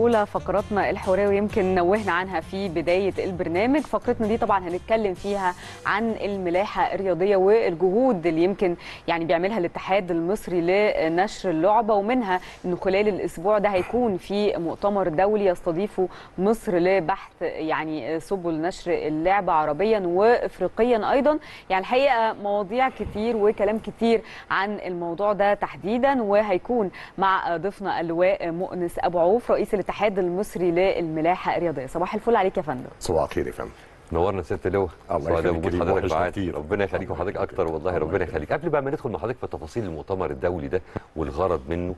اولى فقراتنا الحواريه ويمكن نوهنا عنها في بدايه البرنامج فقرتنا دي طبعا هنتكلم فيها عن الملاحه الرياضيه والجهود اللي يمكن يعني بيعملها الاتحاد المصري لنشر اللعبه ومنها انه خلال الاسبوع ده هيكون في مؤتمر دولي يستضيفه مصر لبحث يعني سبل نشر اللعبه عربيا وافريقيا ايضا يعني الحقيقه مواضيع كتير وكلام كتير عن الموضوع ده تحديدا وهيكون مع ضيفنا اللواء مؤنس ابو عوف رئيس الاتحاد المصري للملاحه الرياضيه صباح الفل عليك يا فندم صباح الخير يا فندم نورنا ست لواء الله سعداء يخليك بوجود كريم، حضرتك وحشنا معانا كتير. ربنا يخليك وحضرتك اكتر والله ربنا يخليك قبل بقى ما ندخل مع حضرتك في تفاصيل المؤتمر الدولي ده والغرض منه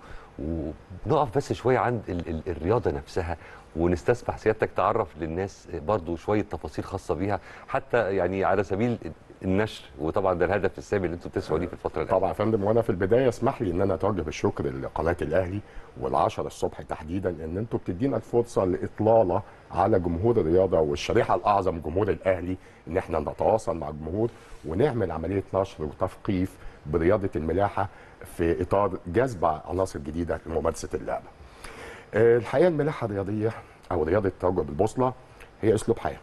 ونقف بس شويه عند ال ال الرياضه نفسها ونستسمح سيادتك تعرف للناس برضو شويه تفاصيل خاصه بيها حتى يعني على سبيل النشر وطبعا ده الهدف السامي اللي انتم بتسعوا ليه في الفتره الأخيرة. طبعا يا فندم وانا في البدايه اسمح لي ان انا اتوجه بالشكر لقناه الاهلي وال10 الصبح تحديدا ان انتم بتدينا الفرصه لاطلاله على جمهور الرياضه والشريحه الاعظم جمهور الاهلي ان احنا نتواصل مع الجمهور ونعمل عمليه نشر وتثقيف برياضه الملاحه في اطار جذب عناصر جديده لممارسه اللعبه. آه، الحقيقه الملاحه الرياضيه او رياضه التوجه بالبوصله هي اسلوب حياه.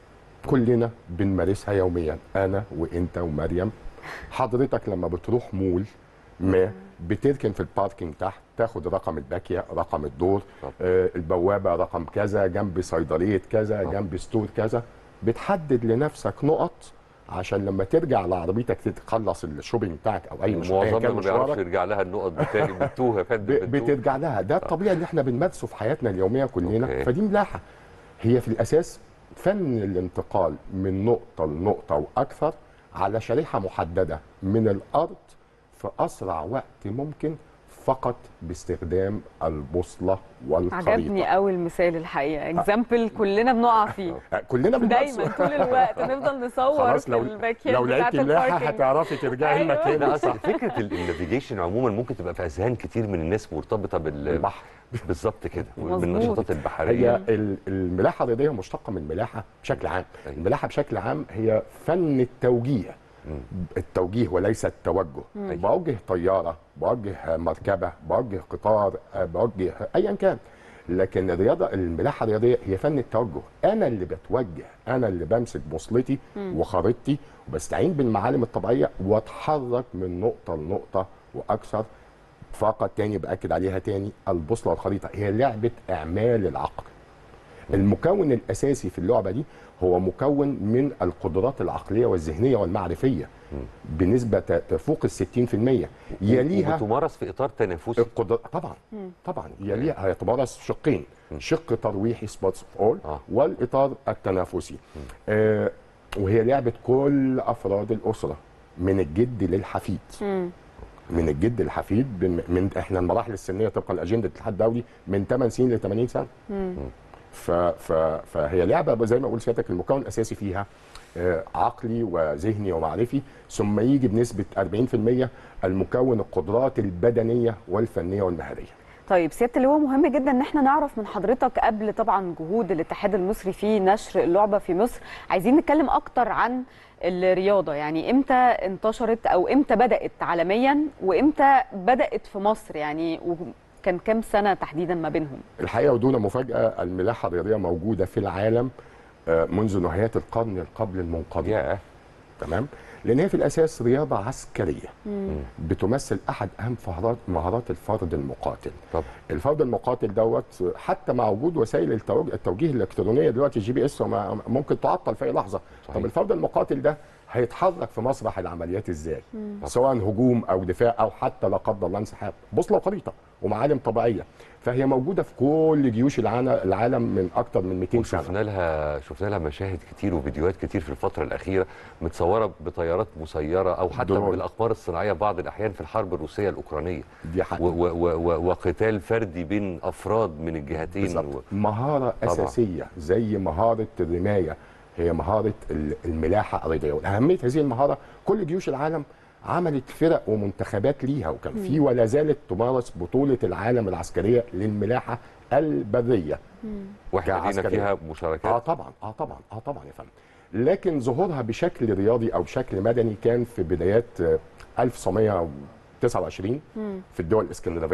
كلنا بنمارسها يوميا انا وانت ومريم حضرتك لما بتروح مول ما بتركن في الباركينج تحت تاخد رقم الباكيه رقم الدور طب. آه البوابه رقم كذا جنب صيدليه كذا طب. جنب ستور كذا بتحدد لنفسك نقط عشان لما ترجع لعربيتك تخلص الشوبينج بتاعك او اي مشوار معظمنا كان ما بيعرفش مشوارك يرجع لها النقط بالتالي بتوه يا فندم ب- بتوه. بترجع لها ده الطبيعي اللي احنا بنمارسه في حياتنا اليوميه كلنا أوكي. فدي ملاحه هي في الاساس فن الانتقال من نقطه لنقطه واكثر على شريحه محدده من الارض في اسرع وقت ممكن فقط باستخدام البوصله والخريطه عجبني قوي المثال الحقيقه اكزامبل كلنا بنقع فيه آه، كلنا بنمارسه. دايما طول الوقت نفضل نصور خلاص في لو الباكيات لو بتاعت لقيتي ملاحه الباركينج هتعرفي ترجعي أيوة. المكان لا اصل فكره ال- النافيجيشن عموما ممكن تبقى في اذهان كتير من الناس مرتبطه بال البحر بالظبط كده مظبوط. بالنشاطات هي البحريه ال- الملاحه الرياضيه مشتقه من الملاحه بشكل عام أيوة. الملاحه بشكل عام هي فن التوجيه التوجيه وليس التوجه بوجه طياره بوجه مركبه بوجه قطار آه، بوجه ايا كان لكن الرياضه الملاحه الرياضيه هي فن التوجه انا اللي بتوجه انا اللي بمسك بوصلتي وخريطتي وبستعين بالمعالم الطبيعيه واتحرك من نقطه لنقطه واكثر فقط تاني باكد عليها تاني البوصله والخريطه هي لعبه اعمال العقل المكون الاساسي في اللعبه دي هو مكون من القدرات العقليه والذهنيه والمعرفيه بنسبه ت- تفوق ال 60% يليها وبتمارس في اطار تنافسي القدرات طبعا طبعا يليها هيتمارس شقين شق ترويحي سبورتس اوف اول آه. والاطار التنافسي آه وهي لعبه كل افراد الاسره من الجد للحفيد من الجد للحفيد بن- من احنا المراحل السنيه طبقا لاجنده الاتحاد الدولي من 8 سنين ل 80 سنه ف ف فهي لعبه زي ما قلت سيادتك المكون الاساسي فيها آه، عقلي وذهني ومعرفي ثم يجي بنسبه 40% المكون القدرات البدنيه والفنيه والمهاريه طيب سياده اللواء مهم جدا ان احنا نعرف من حضرتك قبل طبعا جهود الاتحاد المصري في نشر اللعبه في مصر عايزين نتكلم اكتر عن الرياضه يعني امتى انتشرت او امتى بدات عالميا وامتى بدات في مصر يعني وكان كام سنه تحديدا ما بينهم الحقيقه ودون مفاجاه الملاحه الرياضيه موجوده في العالم آه، منذ نهايات القرن قبل المنقضي ياه تمام لان هي في الاساس رياضه عسكريه بتمثل احد اهم فهرات مهارات الفرد المقاتل طب الفرد المقاتل دوت حتى مع وجود وسائل التوج- التوجيه الالكترونيه دلوقتي الجي بي اس وما- ممكن تعطل في اي لحظه صحيح. طب الفرد المقاتل ده هيتحرك في مسرح العمليات ازاي سواء هجوم او دفاع او حتى لا قدر الله انسحاب بوصله وخريطه ومعالم طبيعيه فهي موجوده في كل جيوش العالم العالم من اكتر من 200 سنه وشفنا لها شفنا لها مشاهد كتير وفيديوهات كتير في الفتره الاخيره متصوره بطيارات مسيره او حتى درون. بالاقمار الصناعيه بعض الاحيان في الحرب الروسيه الاوكرانيه دي و حقيقة. و و و وقتال فردي بين افراد من الجهتين بالظبط و... مهاره طبعا. اساسيه زي مهاره الرمايه هي مهاره ال- الملاحه الرياضيه واهميه هذه المهاره كل جيوش العالم عملت فرق ومنتخبات ليها وكان في ولا زالت تمارس بطوله العالم العسكريه للملاحه البريه واحنا لينا كعسكرية. فيها اه مشاركات طبعا اه طبعا اه طبعا يا فندم لكن ظهورها بشكل رياضي او بشكل مدني كان في بدايات آه، 1929 في الدول الاسكندنافيه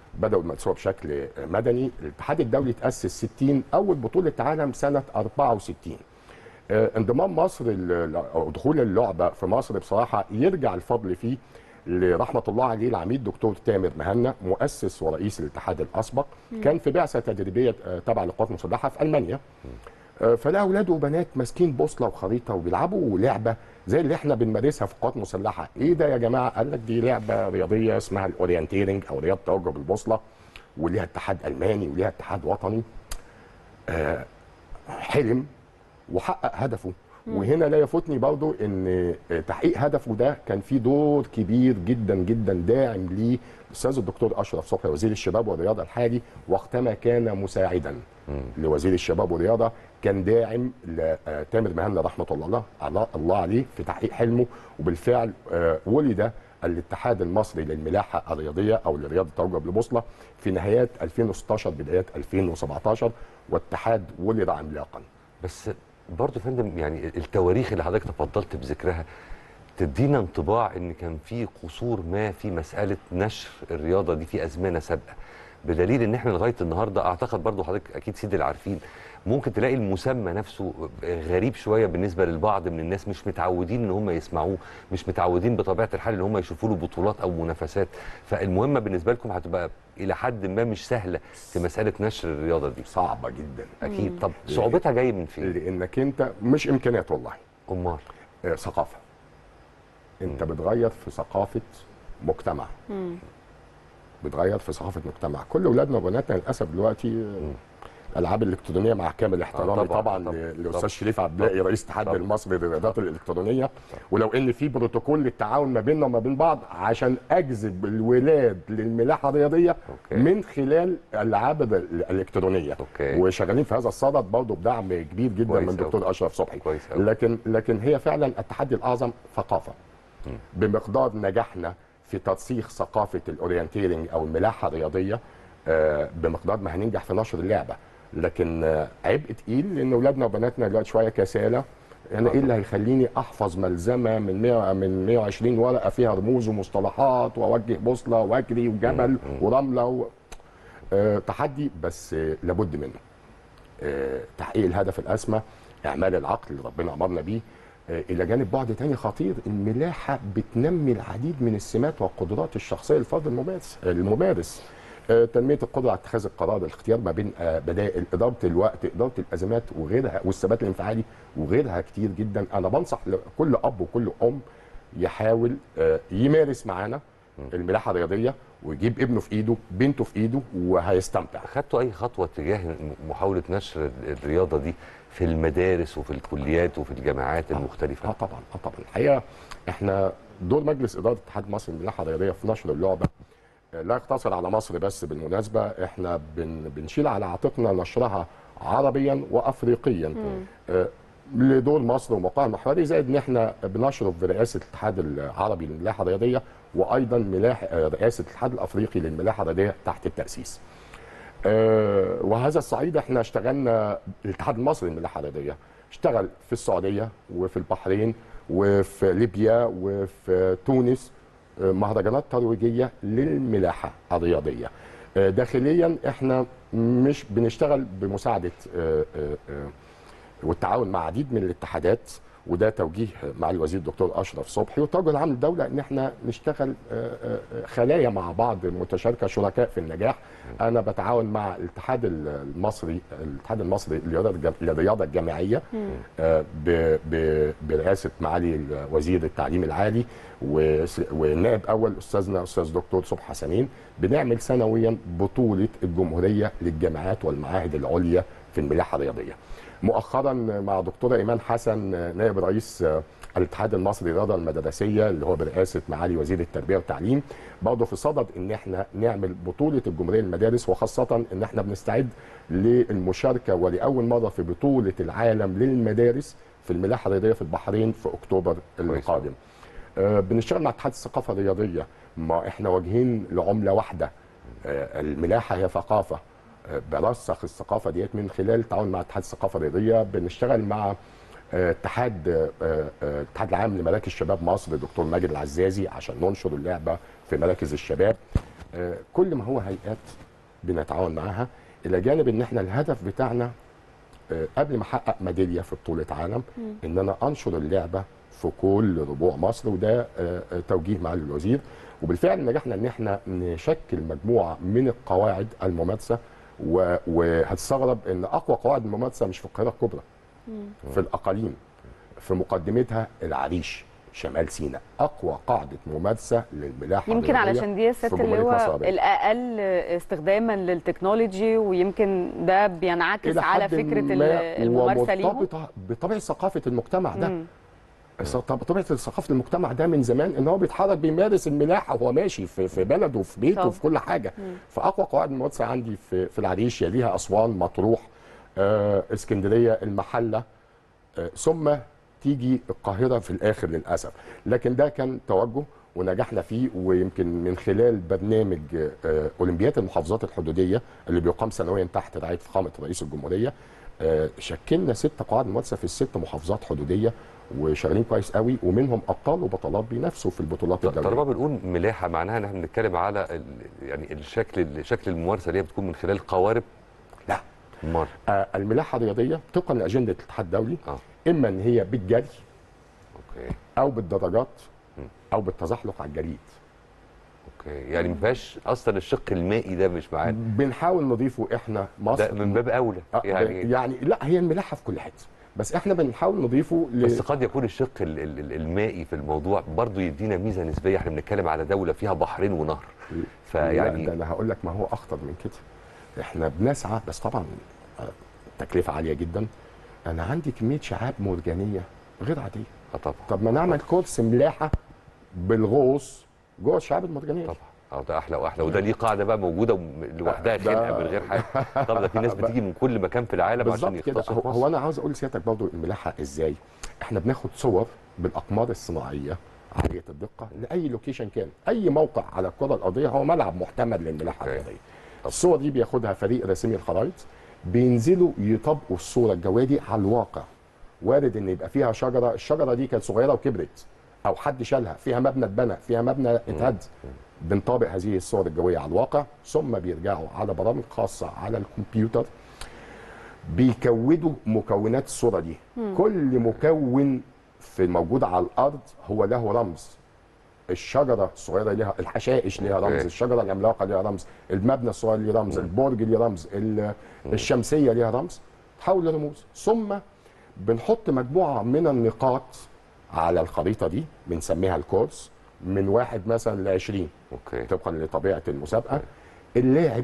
بداوا يمارسوها بشكل مدني الاتحاد الدولي تاسس 60 اول بطوله عالم سنه 64 آه، انضمام مصر ال- او دخول اللعبه في مصر بصراحه يرجع الفضل فيه لرحمه الله عليه العميد دكتور تامر مهنا مؤسس ورئيس الاتحاد الاسبق كان في بعثه تدريبيه آه، تبع للقوات المسلحه في المانيا آه، فلا اولاد وبنات ماسكين بوصله وخريطه وبيلعبوا لعبه زي اللي احنا بنمارسها في القوات المسلحه ايه ده يا جماعه قال لك دي لعبه رياضيه اسمها الاورينتيرنج او رياضه توجه بالبوصله وليها اتحاد الماني وليها اتحاد وطني آه، حلم وحقق هدفه وهنا لا يفوتني برضو ان تحقيق هدفه ده كان فيه دور كبير جدا جدا داعم ليه الاستاذ الدكتور اشرف صبحي وزير الشباب والرياضه الحالي وقتما كان مساعدا لوزير الشباب والرياضه كان داعم لتامر مهنا رحمه الله الله الله عليه في تحقيق حلمه وبالفعل آه، ولد الاتحاد المصري للملاحه الرياضيه او لرياضه توجه بالبوصله في نهايات 2016 بدايات 2017 والاتحاد ولد عملاقا بس برضه يا فندم يعني التواريخ اللي حضرتك تفضلت بذكرها تدينا انطباع ان كان في قصور ما في مساله نشر الرياضه دي في ازمنه سابقه بدليل ان احنا لغايه النهارده اعتقد برضه حضرتك اكيد سيدي العارفين ممكن تلاقي المسمى نفسه غريب شويه بالنسبه للبعض من الناس مش متعودين ان هم يسمعوه مش متعودين بطبيعه الحال ان هم يشوفوا له بطولات او منافسات فالمهمه بالنسبه لكم هتبقى الى حد ما مش سهله في مساله نشر الرياضه دي صعبه جدا اكيد طب صعوبتها جايه من فين لانك انت مش امكانيات والله امال آه، ثقافه انت بتغير في ثقافه مجتمع بتغير في ثقافه مجتمع كل اولادنا وبناتنا للاسف دلوقتي آه، الالعاب الالكترونيه مع كامل احترامي طبعاً، طبعا, طبعاً، للاستاذ طبعاً. شريف عبد الباقي رئيس الاتحاد طبعاً. المصري للرياضات الالكترونيه ولو ان في بروتوكول للتعاون ما بيننا وما بين بعض عشان اجذب الولاد للملاحه الرياضيه أوكي. من خلال الالعاب ال- الالكترونيه أوكي. وشغالين في هذا الصدد برضه بدعم كبير جدا كويس من أوي. دكتور اشرف صبحي كويس أوي. لكن لكن هي فعلا التحدي الاعظم ثقافه بمقدار نجاحنا في ترسيخ ثقافه الاورينتيرنج او الملاحه الرياضيه آه، بمقدار ما هننجح في نشر اللعبه لكن آه، عبء تقيل لان اولادنا وبناتنا دلوقتي شويه كساله انا ايه اللي هيخليني احفظ ملزمه من 100 من 120 ورقه فيها رموز ومصطلحات واوجه بوصله واجري وجبل ورمله و... آه، تحدي بس آه، لابد منه آه، تحقيق الهدف الاسمى اعمال العقل اللي ربنا امرنا بيه آه، الى جانب بعد تاني خطير الملاحه بتنمي العديد من السمات والقدرات الشخصيه للفرد الممارس الممارس آه، تنميه القدره على اتخاذ القرار الاختيار ما بين آه، بدائل اداره الوقت اداره الازمات وغيرها والثبات الانفعالي وغيرها كتير جدا انا بنصح لكل اب وكل ام يحاول آه، يمارس معانا الملاحه الرياضيه ويجيب ابنه في ايده بنته في ايده وهيستمتع خدتوا اي خطوه تجاه محاوله نشر الرياضه دي في المدارس وفي الكليات وفي الجامعات المختلفه اه طبعا اه طبعا الحقيقه احنا دور مجلس اداره اتحاد مصر للملاحه الرياضيه في نشر اللعبه آه، لا يقتصر على مصر بس بالمناسبه احنا بن بنشيل على عاتقنا نشرها عربيا وافريقيا آه، لدور مصر وموقعها المحوري زائد ان احنا بنشرف برئاسه الاتحاد العربي للملاحه الرياضيه وايضا ملاح آه، رئاسه الاتحاد الافريقي للملاحه الرياضيه تحت التاسيس. آه، وهذا الصعيد احنا اشتغلنا الاتحاد المصري للملاحه الرياضيه اشتغل في السعوديه وفي البحرين وفي ليبيا وفي تونس آه، مهرجانات ترويجيه للملاحه الرياضيه آه، داخليا احنا مش بنشتغل بمساعده آه، آه، آه، والتعاون مع عديد من الاتحادات وده توجيه مع الوزير الدكتور اشرف صبحي والتوجه العام للدوله ان احنا نشتغل آه، آه، خلايا مع بعض متشاركه شركاء في النجاح انا بتعاون مع الاتحاد المصري الاتحاد المصري للرياضه الجم- للرياضه الجامعيه آه، ب- ب- برئاسه معالي وزير التعليم العالي وس- والنائب اول استاذنا استاذ دكتور صبحي حسنين بنعمل سنويا بطوله الجمهوريه للجامعات والمعاهد العليا في الملاحه الرياضيه مؤخرا مع دكتوره ايمان حسن نائب رئيس الاتحاد المصري للرياضه المدرسيه اللي هو برئاسه معالي وزير التربيه والتعليم برضه في صدد ان احنا نعمل بطوله الجمهوريه للمدارس وخاصه ان احنا بنستعد للمشاركه ولاول مره في بطوله العالم للمدارس في الملاحه الرياضيه في البحرين في اكتوبر القادم. آه، بنشتغل مع اتحاد الثقافه الرياضيه ما احنا واجهين لعمله واحده آه، الملاحه هي ثقافه آه، برسخ الثقافه ديت من خلال التعاون مع اتحاد الثقافه الرياضيه بنشتغل مع آه، اتحاد آه، آه، الاتحاد العام لمراكز شباب مصر دكتور ماجد العزازي عشان ننشر اللعبه في مراكز الشباب آه، كل ما هو هيئات بنتعاون معاها الى جانب ان احنا الهدف بتاعنا آه، قبل ما احقق ميداليه في بطوله عالم ان انا انشر اللعبه في كل ربوع مصر وده آه، آه، توجيه معالي الوزير وبالفعل نجحنا ان احنا نشكل مجموعه من القواعد الممارسه و- وهتستغرب ان اقوى قواعد الممارسه مش في القاهره الكبرى في الاقاليم في مقدمتها العريش شمال سيناء اقوى قاعده ممارسه للملاحه يمكن الرياضية علشان دي الست في اللي جمهورية مصر هو العربية. الاقل استخداما للتكنولوجي ويمكن ده بينعكس إلى على حد فكره ما ال- الممارسه ليهم ومرتبطه بطبيعه ثقافه المجتمع ده مم. الص- طب- طبيعه ثقافه المجتمع ده من زمان ان هو بيتحرك بيمارس الملاحه وهو ماشي في في بلده وفي بيته طب. وفي كل حاجه فاقوى قواعد الممارسه عندي في في العريش يليها اسوان مطروح آه، اسكندريه المحله آه، ثم تيجي القاهره في الاخر للاسف لكن ده كان توجه ونجحنا فيه ويمكن من خلال برنامج آه، اولمبياد المحافظات الحدوديه اللي بيقام سنويا تحت رعايه فخامه رئيس الجمهوريه آه، شكلنا ست قواعد ممارسه في الست محافظات حدوديه وشغالين كويس قوي ومنهم ابطال وبطلات بينافسوا في البطولات طالما الدوليه بنقول ملاحه معناها ان احنا بنتكلم على ال- يعني الشكل شكل الممارسه اللي هي بتكون من خلال قوارب لا امال آه، الملاحه الرياضيه طبقا لاجنده الاتحاد الدولي اه اما ان هي بالجري اوكي او بالدراجات م. او بالتزحلق على الجليد اوكي يعني ما فيهاش اصلا الشق المائي ده مش معانا بنحاول نضيفه احنا مصر ده من باب اولى آه، يعني يعني لا هي الملاحه في كل حته بس احنا بنحاول نضيفه ل... بس قد يكون الشق ال- ال- ال- المائي في الموضوع برضو يدينا ميزه نسبيه احنا بنتكلم على دوله فيها بحرين ونهر يعني فيعني ده انا هقول لك ما هو اخطر من كده احنا بنسعى بس طبعا آه، تكلفه عاليه جدا انا عندي كميه شعاب مرجانيه غير عاديه آه طبعا طب ما نعمل كورس ملاحه بالغوص جوه الشعاب المرجانيه طبعا اه ده احلى واحلى وده ليه قاعده بقى موجوده وم- لوحدها ده- خلقه من غير حاجه طب ده في ناس بتيجي من كل مكان في العالم عشان بالظبط كده يختصوا هو, في هو مصر انا عاوز اقول لسيادتك برضو الملاحه ازاي احنا بناخد صور بالاقمار الصناعيه عاليه الدقه لاي لوكيشن كان اي موقع على الكره الارضيه هو ملعب محتمل للملاحه أوكي. الرياضيه الصور دي بياخدها فريق رسمي الخرائط بينزلوا يطبقوا الصوره الجويه دي على الواقع وارد ان يبقى فيها شجره الشجره دي كانت صغيره وكبرت او حد شالها فيها مبنى اتبنى فيها مبنى اتهد بنطابق هذه الصور الجويه على الواقع ثم بيرجعوا على برامج خاصه على الكمبيوتر بيكودوا مكونات الصوره دي كل مكون في موجود على الارض هو له رمز الشجره الصغيره ليها الحشائش ليها رمز أوكي. الشجره العملاقه ليها رمز المبنى الصغير ليه رمز البرج ليه رمز ال- الشمسيه ليها رمز تحول لرموز ثم بنحط مجموعه من النقاط على الخريطه دي بنسميها الكورس من واحد مثلا ل 20 اوكي طبقا لطبيعه المسابقه اللاعب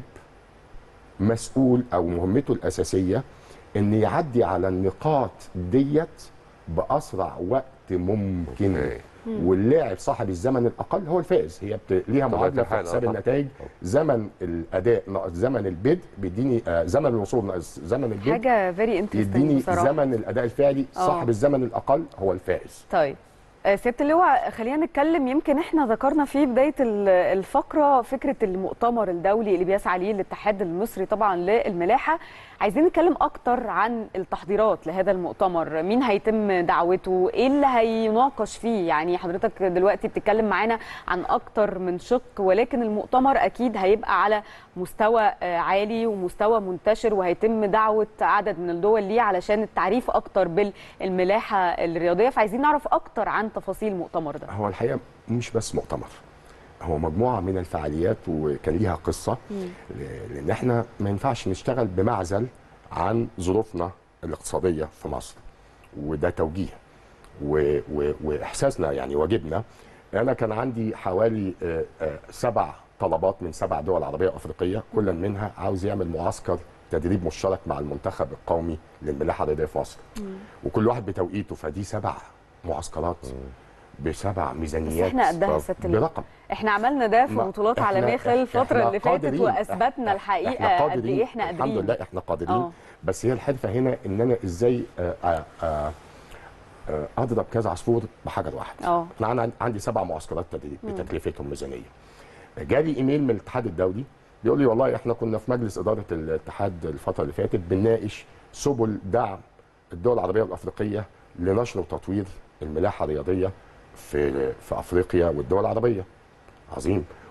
مسؤول او مهمته الاساسيه ان يعدي على النقاط ديت باسرع وقت ممكن أوكي. واللاعب صاحب الزمن الاقل هو الفائز هي بت... ليها طبيعة معادله في الحال، آه حساب طبعا. النتائج زمن الاداء ناقص زمن البدء بيديني آه زمن الوصول ناقص زمن البدء حاجه فيري انترستنج يديني بصراحه زمن الاداء الفعلي آه. صاحب الزمن الاقل هو الفائز طيب آه، سياده اللواء خلينا نتكلم يمكن احنا ذكرنا في بدايه ال- الفقره فكره المؤتمر الدولي اللي بيسعى ليه الاتحاد المصري طبعا للملاحه عايزين نتكلم اكتر عن التحضيرات لهذا المؤتمر مين هيتم دعوته ايه اللي هيناقش فيه يعني حضرتك دلوقتي بتتكلم معانا عن اكتر من شق ولكن المؤتمر اكيد هيبقى على مستوى آه، عالي ومستوى منتشر وهيتم دعوه عدد من الدول ليه علشان التعريف اكتر بالملاحه الرياضيه فعايزين نعرف اكتر عن تفاصيل المؤتمر ده هو الحقيقه مش بس مؤتمر هو مجموعه من الفعاليات وكان ليها قصه ل- لان احنا ما ينفعش نشتغل بمعزل عن ظروفنا الاقتصاديه في مصر وده توجيه و و واحساسنا يعني واجبنا انا كان عندي حوالي آه، آه، سبع طلبات من سبع دول عربيه وافريقيه كل منها عاوز يعمل معسكر تدريب مشترك مع المنتخب القومي للملاحه الرياضيه في مصر وكل واحد بتوقيته فدي سبع معسكرات بسبع بس ميزانيات احنا قدها ست اللي- برقم احنا عملنا ده في ما- بطولات إحنا- عالميه خلال الفتره إحنا اللي فاتت قادرين. واثبتنا إحنا الحقيقه قد قادرين. ايه احنا قادرين الحمد لله احنا قادرين آه. بس هي الحرفه هنا ان انا ازاي آه، آه، آه، آه، اضرب كذا عصفور بحجر واحد اه انا عن- عندي سبع معسكرات تدريب بتكلفتهم ميزانيه جالي ايميل من الاتحاد الدولي بيقول لي والله احنا كنا في مجلس اداره الاتحاد الفتره اللي فاتت بنناقش سبل دعم الدول العربيه والافريقيه لنشر وتطوير الملاحه الرياضيه في في افريقيا والدول العربيه عظيم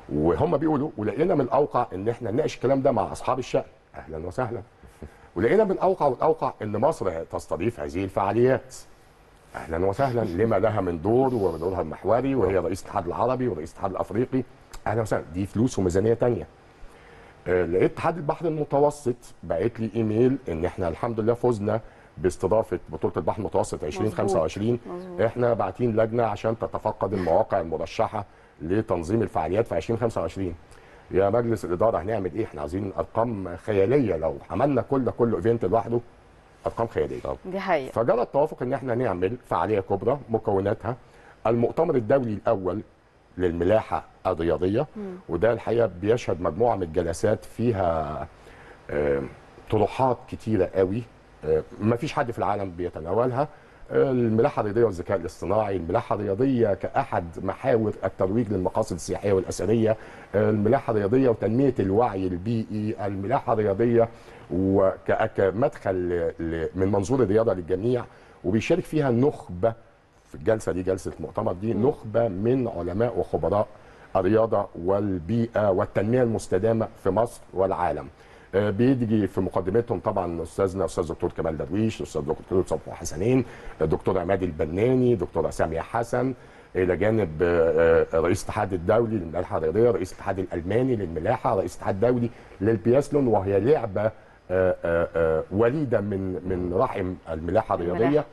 وهم بيقولوا ولقينا من الاوقع ان احنا نناقش الكلام ده مع اصحاب الشأن اهلا وسهلا ولقينا من الاوقع والاوقع ان مصر تستضيف هذه الفعاليات اهلا وسهلا لما لها من دور ودورها المحوري وهي رئيس الاتحاد العربي ورئيس الاتحاد الافريقي اهلا وسهلا دي فلوس وميزانيه تانية آه، لقيت اتحاد البحر المتوسط بعت لي ايميل ان احنا الحمد لله فزنا باستضافه بطوله البحر المتوسط 2025 مظبوط. احنا باعتين لجنه عشان تتفقد المواقع المرشحه لتنظيم الفعاليات في 2025 يا مجلس الاداره هنعمل ايه احنا عايزين ارقام خياليه لو عملنا كل كل ايفنت لوحده ارقام خياليه طب. دي حقيقه فجرى التوافق ان احنا نعمل فعاليه كبرى مكوناتها المؤتمر الدولي الاول للملاحه الرياضيه وده الحقيقه بيشهد مجموعه من الجلسات فيها آه، طروحات كتيره قوي ما فيش حد في العالم بيتناولها آه، الملاحه الرياضيه والذكاء الاصطناعي، الملاحه الرياضيه كاحد محاور الترويج للمقاصد السياحيه والاثريه، آه، الملاحه الرياضيه وتنميه الوعي البيئي، الملاحه الرياضيه وك- كمدخل ل- ل- من منظور الرياضه للجميع وبيشارك فيها نخبه في الجلسه دي جلسه المؤتمر دي نخبه من علماء وخبراء الرياضه والبيئه والتنميه المستدامه في مصر والعالم. آه، بيجي في مقدمتهم طبعا استاذنا استاذ دكتور كمال درويش، استاذ دكتور صبحي حسنين، الدكتور عماد البناني، دكتوره ساميه حسن، الى جانب آه، آه، رئيس الاتحاد الدولي للملاحه الرياضيه، رئيس الاتحاد الالماني للملاحه، رئيس الاتحاد الدولي للبياسلون وهي لعبه آه، آه، آه، وليده من من رحم الملاحه الرياضيه.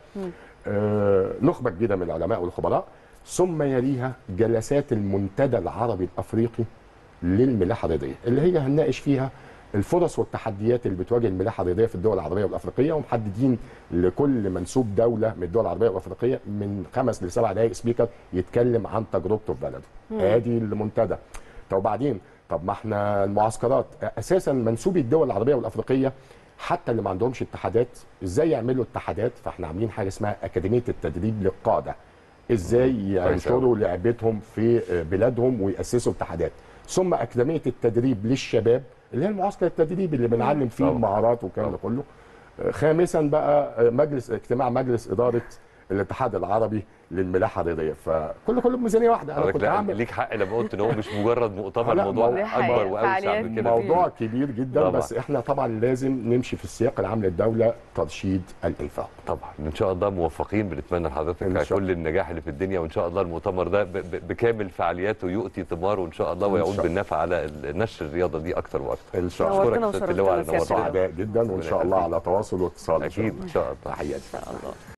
آه، نخبه كبيره من العلماء والخبراء ثم يليها جلسات المنتدى العربي الافريقي للملاحه الرياضيه اللي هي هنناقش فيها الفرص والتحديات اللي بتواجه الملاحه الرياضيه في الدول العربيه والافريقيه ومحددين لكل منسوب دوله من الدول العربيه والافريقيه من خمس لسبع دقائق سبيكر يتكلم عن تجربته في بلده. ادي المنتدى. طب وبعدين طب ما احنا المعسكرات اساسا منسوبي الدول العربيه والافريقيه حتى اللي ما عندهمش اتحادات ازاي يعملوا اتحادات فاحنا عاملين حاجه اسمها اكاديميه التدريب للقاده ازاي كويس أوي. ينشروا لعبتهم في بلادهم وياسسوا اتحادات ثم اكاديميه التدريب للشباب اللي هي المعسكر التدريبي اللي بنعلم فيه طبعا. المهارات والكلام ده كله خامسا بقى مجلس اجتماع مجلس اداره الاتحاد العربي للملاحه الرياضيه فكل كله بميزانيه واحده انا حضرتك كنت لا عامل ليك حق لما قلت ان هو مش مجرد مؤتمر لا، موضوع ما- دي حقيقة. اكبر واوسع فعاليات من كده موضوع كبير جدا طبعا. بس احنا طبعا لازم نمشي في السياق العام للدوله ترشيد الانفاق طبعا ان شاء الله موفقين بنتمنى لحضرتك إن شاء كل النجاح اللي في الدنيا وان شاء الله المؤتمر ده ب- ب- بكامل فعالياته يؤتي ثماره ان شاء الله إن ويعود شاء الله. بالنفع على نشر الرياضه دي اكتر واكتر ان شاء الله نورتنا أشكرك ست وشرفتنا اللواء على سيادة نورتنا. اللواء. سعداء جدا وان شاء الله على تواصل واتصال إن شاء اكيد الله. ان شاء الله تحياتي ان شاء الله